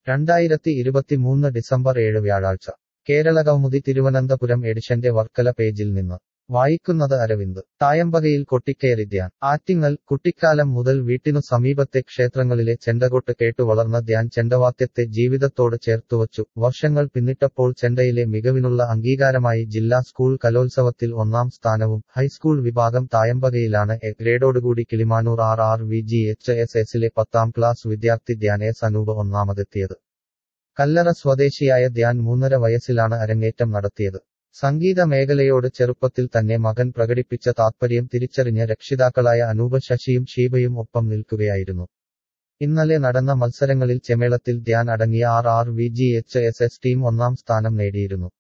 രണ്ടായിരത്തി ഇരുപത്തിമൂന്ന് ഡിസംബർ ഏഴ് വ്യാഴാഴ്ച കേരളകൗമുദി തിരുവനന്തപുരം എഡിഷന്റെ വർക്കല പേജിൽ നിന്ന് വായിക്കുന്നത് അരവിന്ദ് തായമ്പകയിൽ കൊട്ടിക്കയറി ധ്യാൻ ആറ്റിങ്ങൽ കുട്ടിക്കാലം മുതൽ വീട്ടിനു സമീപത്തെ ക്ഷേത്രങ്ങളിലെ ചെണ്ടകൊട്ട് കേട്ടു വളർന്ന ധ്യാൻ ചെണ്ടവാദ്യത്തെ ജീവിതത്തോട് ചേർത്തുവച്ചു വർഷങ്ങൾ പിന്നിട്ടപ്പോൾ ചെണ്ടയിലെ മികവിനുള്ള അംഗീകാരമായി ജില്ലാ സ്കൂൾ കലോത്സവത്തിൽ ഒന്നാം സ്ഥാനവും ഹൈസ്കൂൾ വിഭാഗം തായമ്പകയിലാണ് എ ഗ്രേഡോടുകൂടി Kilimanoor R R V G H S എസിലെ പത്താം ക്ലാസ് വിദ്യാർത്ഥി ധ്യാൻ എസ് അനൂപ് ഒന്നാമതെത്തിയത് കല്ലറ സ്വദേശിയായ ധ്യാൻ മൂന്നര വയസ്സിലാണ് അരങ്ങേറ്റം നടത്തിയത് സംഗീത മേഖലയോട് ചെറുപ്പത്തിൽ തന്നെ മകൻ പ്രകടിപ്പിച്ച താത്പര്യം തിരിച്ചറിഞ്ഞ രക്ഷിതാക്കളായ അനൂപ് ശശിയും ഷീബയും ഒപ്പം നിൽക്കുകയായിരുന്നു ഇന്നലെ നടന്ന മത്സരങ്ങളിൽ ചെമേളത്തിൽ ധ്യാൻ അടങ്ങിയ R R V G H S S team ഒന്നാം സ്ഥാനം നേടിയിരുന്നു